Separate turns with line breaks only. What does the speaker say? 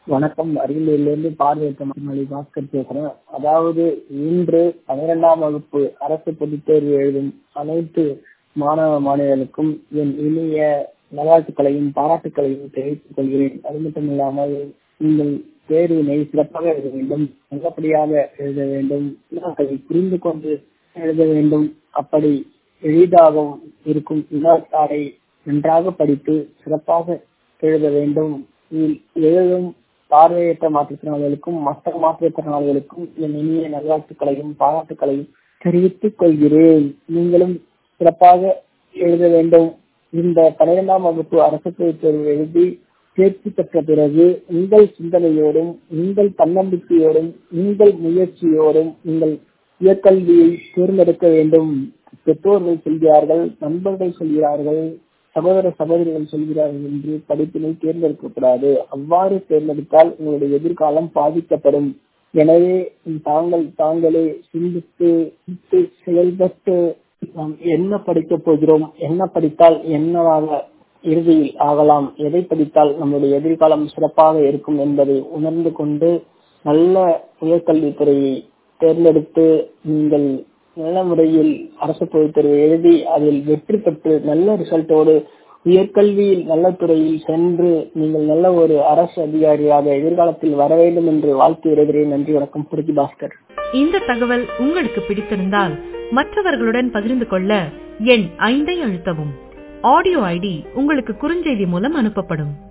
வணக்கம் அரியலூர்லேருந்து பார்வையற்ற மணி பாஸ்கர் பேசுறேன் அதாவது இன்று பன்னிரெண்டாம் வகுப்பு அரசு பொதுத் தேர்வு எழுதும் அனைத்து மாணவ மாணவிகளுக்கும் என் இனிய நல்வாழ்த்துக்களையும் பாராட்டுக்களையும் தெரிவித்துக் கொள்கிறேன் அது மட்டும் இல்லாமல் நீங்கள் தேர்வினை சிறப்பாக எழுத வேண்டும் நல்லபடியாக எழுத வேண்டும் அதை புரிந்து கொண்டு எழுத வேண்டும் அப்படி எளிதாகவும் இருக்கும் வினாத்தாடை நன்றாக படித்து சிறப்பாக எழுத வேண்டும் இதில் எழுதும் பார்வையற்ற மாற்றுத்திறனாளிகளுக்கும் மற்ற மாற்றுத்திறனாளிகளுக்கும் என் இனிய நல்வாழ்த்துக்களையும் பாராட்டுக்களையும் தெரிவித்துக் கொள்கிறேன் நீங்களும் சிறப்பாக எழுத வேண்டும் இந்த பன்னிரெண்டாம் வகுப்பு அரசு பொதுத் தேர்வு எழுதி தேர்ச்சி பெற்ற பிறகு உங்கள் சிந்தனையோடும் உங்கள் தன்னம்பிக்கையோடும் உங்கள் முயற்சியோடும் உங்கள் உயர்கல்வியை தேர்ந்தெடுக்க வேண்டும் பெற்றோர்கள் சொல்கிறார்கள் நண்பர்கள் சொல்கிறார்கள் சகோதர சகோதரிகள் சொல்கிறார்கள் என்று படிப்பினை தேர்ந்தெடுக்கக்கூடாது அவ்வாறு தேர்ந்தெடுத்தால் உங்களுடைய எதிர்காலம் பாதிக்கப்படும் எனவே தாங்கள் தாங்களே சிந்தித்து செயல்பட்டு நாம் என்ன படிக்கப் போகிறோம் என்ன படித்தால் என்னவாக இறுதியில் ஆகலாம் எதை படித்தால் நம்முடைய எதிர்காலம் சிறப்பாக இருக்கும் என்பதை உணர்ந்து கொண்டு நல்ல உயர்கல்வித்துறையை தேர்ந்தெடுத்து நீங்கள் நல்ல முறையில் அரசு பொதுத் தேர்வு எழுதி அதில் வெற்றி பெற்று நல்ல ரிசல்ட்டோடு உயர்கல்வியில் நல்ல துறையில் சென்று நீங்கள் நல்ல ஒரு அரசு அதிகாரியாக எதிர்காலத்தில் வர வேண்டும் என்று வாழ்த்து வருகிறேன் நன்றி வணக்கம் புரட்சி பாஸ்கர்
இந்த தகவல் உங்களுக்கு பிடித்திருந்தால் மற்றவர்களுடன் பகிர்ந்து கொள்ள எண் ஐந்தை அழுத்தவும் ஆடியோ ஐடி உங்களுக்கு குறுஞ்செய்தி மூலம் அனுப்பப்படும்